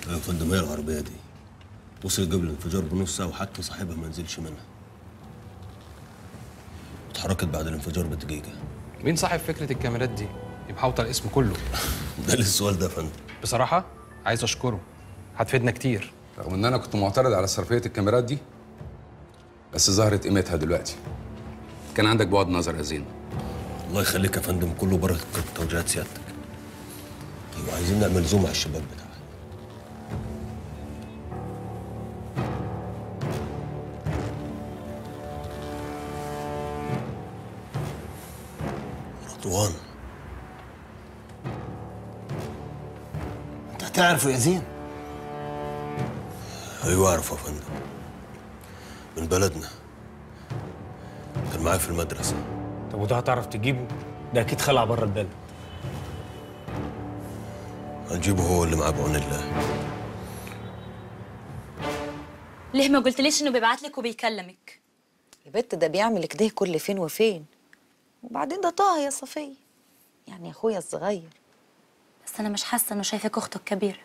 يا فندم هي العربية دي وصل قبل الانفجار بنص ساعة وحتى صاحبها ما نزلش منها اتحركت بعد الانفجار بدقيقة مين صاحب فكره الكاميرات دي يبقى محوطه الاسم كله ده ليه السؤال ده يا فندم بصراحه عايز اشكره هتفيدنا كتير رغم ان انا كنت معترض على صرفيه الكاميرات دي بس ظهرت قيمتها دلوقتي كان عندك بعد نظر يا زين الله يخليك يا فندم كله بره توجيهات سيادتك ايوه عايزين نعمل زوم على الشباك بتاعها رضوان انت هتعرفه يا زين ايوه اعرف يا فندم من بلدنا كان معايا في المدرسة طب وده هتعرف تجيبه ده اكيد خلع بره البلد هنجيبه هو اللي معاه بعون الله ليه ما قلتليش انه بيبعت لك وبيكلمك يا بت ده بيعمل كده كل فين وفين وبعدين ده طه يا صفية يعني اخويا الصغير بس انا مش حاسه انه شايفك اخته الكبيره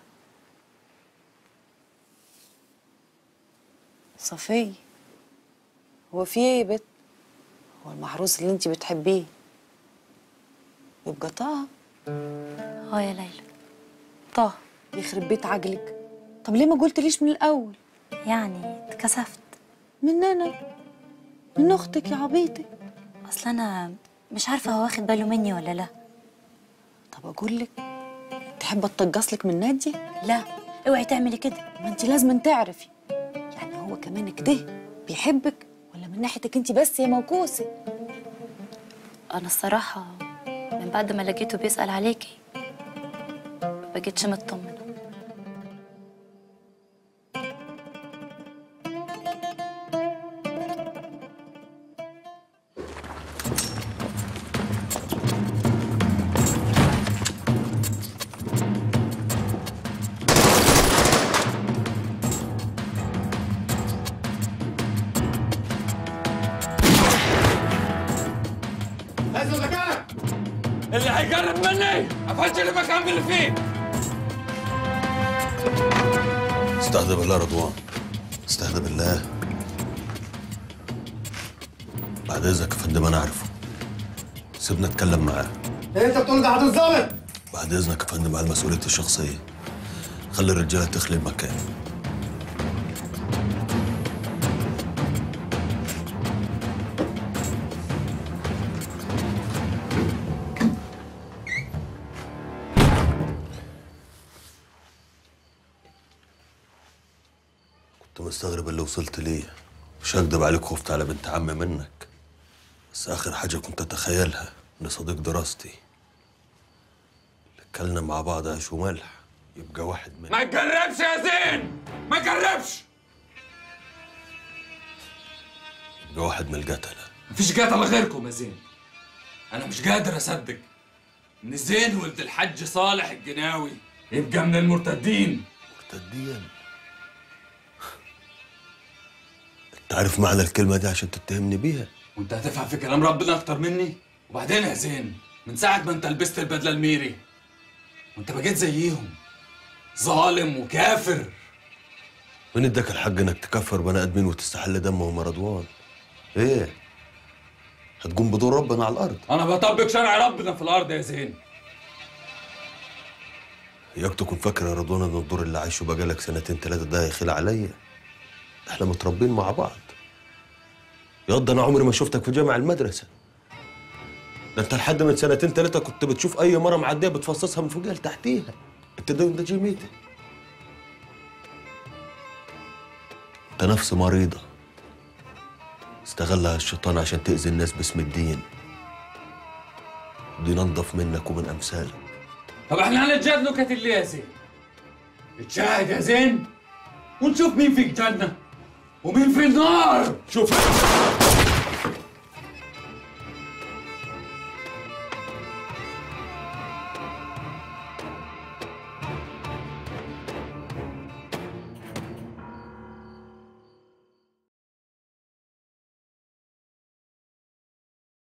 صفية هو في ايه يا بت هو المحروس اللي انت بتحبيه يبقى طه اه يا ليلى طه يخرب بيت عجلك طب ليه ما قلتليش من الاول يعني اتكسفت من انا من اختك يا عبيطه اصل انا مش عارفه هو واخد باله مني ولا لا طب اقول لك تحب اتطجص لك من ناديه لا اوعي تعملي كده ما انت لازم تعرفي يعني هو كمان كده بيحبك ولا من ناحيتك انت بس يا موكوسه انا الصراحه من بعد ما لقيته بيسال عليكي ما بقيتش مطمنه نزل مكانك اللي هيقرب مني افجر المكان اللي فيه استهدى بالله رضوان استهدى بالله بعد اذنك يا فندم انا عارفه سيبنا اتكلم معاه انت بتقول ده عدو الظابط بعد اذنك يا فندم على مسؤوليتي الشخصيه خلي الرجاله تخلي المكان كنت مستغرب اللي وصلت ليه مش هكدب عليك خفت على بنت عمي منك بس اخر حاجه كنت اتخيلها ان صديق دراستي اللي اتكلنا مع بعض عيش وملح يبقى واحد منهم ما تجربش يا زين ما تجربش يبقى واحد من القتله مفيش قتل غيركم يا زين انا مش قادر اصدق ان زين ولد الحج صالح الجناوي يبقى من المرتدين مرتدين انت عارف معنى الكلمه دي عشان تتهمني بيها وانت هتفهم في كلام ربنا اكتر مني وبعدين يا زين من ساعه ما انت لبست البدله الميري وانت بقيت زيهم ظالم وكافر مين اداك الحق انك تكفر بني ادمين وتستحل دمهم يا رضوان ايه هتقوم بدور ربنا على الارض انا بطبق شرع ربنا في الارض يا زين اياك تكون فاكر يا رضوان ان الدور اللي عايشه بقالك سنتين ثلاثه ده هيخيل عليا احنا متربين مع بعض ياض انا عمري ما شفتك في جامع المدرسه ده انت لحد من سنتين ثلاثه كنت بتشوف اي مره معديه بتفصصها من فوقها لتحتيها انت ده ده جيميتي انت نفس مريضه استغلها الشيطان عشان تاذي الناس باسم الدين دي ننضف منك ومن امثالك طب احنا هنتجاد نكت اللي يا زين اتشاهد يا زين ونشوف مين في الجنة ومين في النار شوف